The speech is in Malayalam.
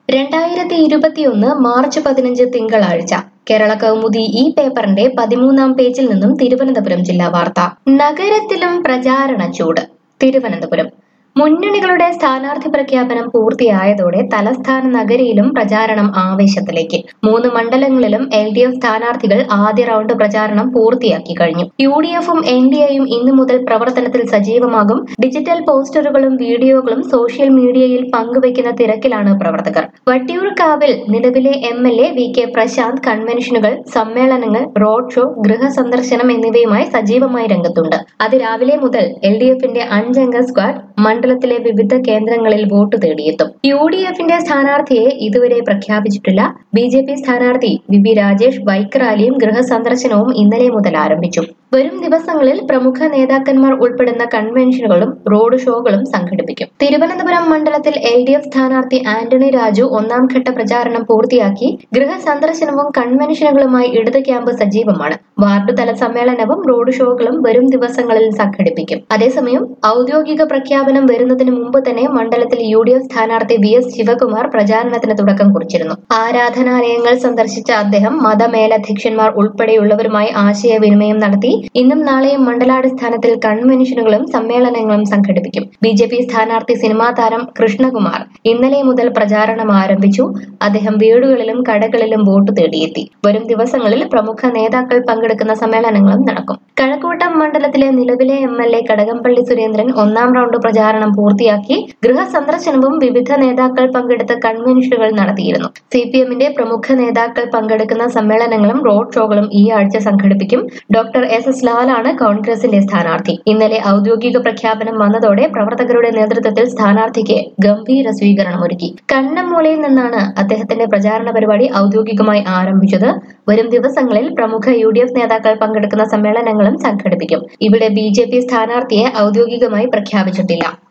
രണ്ടായിരത്തി ഇരുപത്തിയൊന്ന് മാർച്ച് പതിനഞ്ച് തിങ്കളാഴ്ച കേരള കൗമുദി ഈ പേപ്പറിന്റെ പതിമൂന്നാം പേജിൽ നിന്നും തിരുവനന്തപുരം ജില്ലാ വാർത്ത നഗരത്തിലും പ്രചാരണ ചൂട് തിരുവനന്തപുരം മുന്നണികളുടെ സ്ഥാനാർത്ഥി പ്രഖ്യാപനം പൂർത്തിയായതോടെ തലസ്ഥാന നഗരിയിലും പ്രചാരണം ആവേശത്തിലേക്ക് മൂന്ന് മണ്ഡലങ്ങളിലും എൽ ഡി എഫ് സ്ഥാനാർത്ഥികൾ ആദ്യ റൗണ്ട് പ്രചാരണം പൂർത്തിയാക്കി കഴിഞ്ഞു യു ഡി എഫും എൻ ഡി എയും ഇന്നു മുതൽ പ്രവർത്തനത്തിൽ സജീവമാകും ഡിജിറ്റൽ പോസ്റ്ററുകളും വീഡിയോകളും സോഷ്യൽ മീഡിയയിൽ പങ്കുവയ്ക്കുന്ന തിരക്കിലാണ് പ്രവർത്തകർ വട്ടിയൂർക്കാവിൽ നിലവിലെ M L A V K Prashanth കൺവെൻഷനുകൾ സമ്മേളനങ്ങൾ റോഡ് ഷോ ഗൃഹസന്ദർശനം എന്നിവയുമായി സജീവമായി രംഗത്തുണ്ട് അതിരാവിലെ മുതൽ എൽ ഡി എഫിന്റെ അഞ്ചംഗ സ്ക്വാഡ് മണ്ഡലത്തിലെ വിവിധ കേന്ദ്രങ്ങളിൽ വോട്ട് തേടിയെത്തും യു ഡി എഫിന്റെ സ്ഥാനാർത്ഥിയെ ഇതുവരെ പ്രഖ്യാപിച്ചിട്ടില്ല ബി ജെ പി സ്ഥാനാർത്ഥി വി ബി രാജേഷ് ബൈക്ക് റാലിയും ഗൃഹസന്ദർശനവും ഇന്നലെ മുതൽ ആരംഭിച്ചു വരും ദിവസങ്ങളിൽ പ്രമുഖ നേതാക്കന്മാർ ഉൾപ്പെടുന്ന കൺവെൻഷനുകളും റോഡ് ഷോകളും സംഘടിപ്പിക്കും തിരുവനന്തപുരം മണ്ഡലത്തിൽ എൽ ഡി എഫ് സ്ഥാനാർത്ഥി ആന്റണി രാജു ഒന്നാം ഘട്ട പ്രചാരണം പൂർത്തിയാക്കി ഗൃഹസന്ദർശനവും കൺവെൻഷനുകളുമായി ഇടത് ക്യാമ്പ് സജീവമാണ് വാർഡ് തല സമ്മേളനവും റോഡ് ഷോകളും വരും ദിവസങ്ങളിൽ സംഘടിപ്പിക്കും അതേസമയം ഔദ്യോഗിക പ്രഖ്യാപനം വരുന്നതിന് മുമ്പ് തന്നെ മണ്ഡലത്തിൽ യു ഡി എഫ് സ്ഥാനാർത്ഥി വി എസ് ശിവകുമാർ പ്രചാരണത്തിന് തുടക്കം കുറിച്ചിരുന്നു ആരാധനാലയങ്ങൾ സന്ദർശിച്ച അദ്ദേഹം മതമേലധ്യക്ഷന്മാർ ഉൾപ്പെടെയുള്ളവരുമായി ആശയവിനിമയം നടത്തി ഇന്നും നാളെയും മണ്ഡലാടിസ്ഥാനത്തിൽ കൺവെൻഷനുകളും സമ്മേളനങ്ങളും സംഘടിപ്പിക്കും ബി ജെ പി സ്ഥാനാർത്ഥി സിനിമാ താരം കൃഷ്ണകുമാർ ഇന്നലെ മുതൽ പ്രചാരണം ആരംഭിച്ചു അദ്ദേഹം വീടുകളിലും കടകളിലും വോട്ട് തേടിയെത്തി വരും ദിവസങ്ങളിൽ പ്രമുഖ നേതാക്കൾ പങ്കെടുക്കുന്ന സമ്മേളനങ്ങളും നടക്കും കഴക്കൂട്ടം മണ്ഡലത്തിലെ നിലവിലെ M L A Kadakampally Surendran ഒന്നാം റൗണ്ട് പ്രചാരണം പൂർത്തിയാക്കി ഗൃഹസന്ദർശനവും വിവിധ നേതാക്കൾ പങ്കെടുത്ത കൺവെൻഷനുകൾ നടത്തിയിരുന്നു സി പി എമ്മിന്റെ പ്രമുഖ നേതാക്കൾ പങ്കെടുക്കുന്ന സമ്മേളനങ്ങളും റോഡ് ഷോകളും ഈ ആഴ്ച സംഘടിപ്പിക്കും ഡോക്ടർ എസ് എസ് ലാലാണ് കോൺഗ്രസിന്റെ സ്ഥാനാർത്ഥി ഇന്നലെ ഔദ്യോഗിക പ്രഖ്യാപനം വന്നതോടെ പ്രവർത്തകരുടെ നേതൃത്വത്തിൽ സ്ഥാനാർത്ഥിക്ക് ഗംഭീര സ്വീകരണമൊരുക്കി കണ്ണമ്മൂലയിൽ നിന്നാണ് അദ്ദേഹത്തിന്റെ പ്രചാരണ പരിപാടി ഔദ്യോഗികമായി ആരംഭിച്ചത് വരും ദിവസങ്ങളിൽ പ്രമുഖ യു ഡി എഫ് നേതാക്കൾ പങ്കെടുക്കുന്ന സമ്മേളനങ്ങളും സംഘടിപ്പിക്കും ഇവിടെ ബി ജെ പി സ്ഥാനാർത്ഥിയെ ഔദ്യോഗികമായി പ്രഖ്യാപിച്ചിട്ടില്ല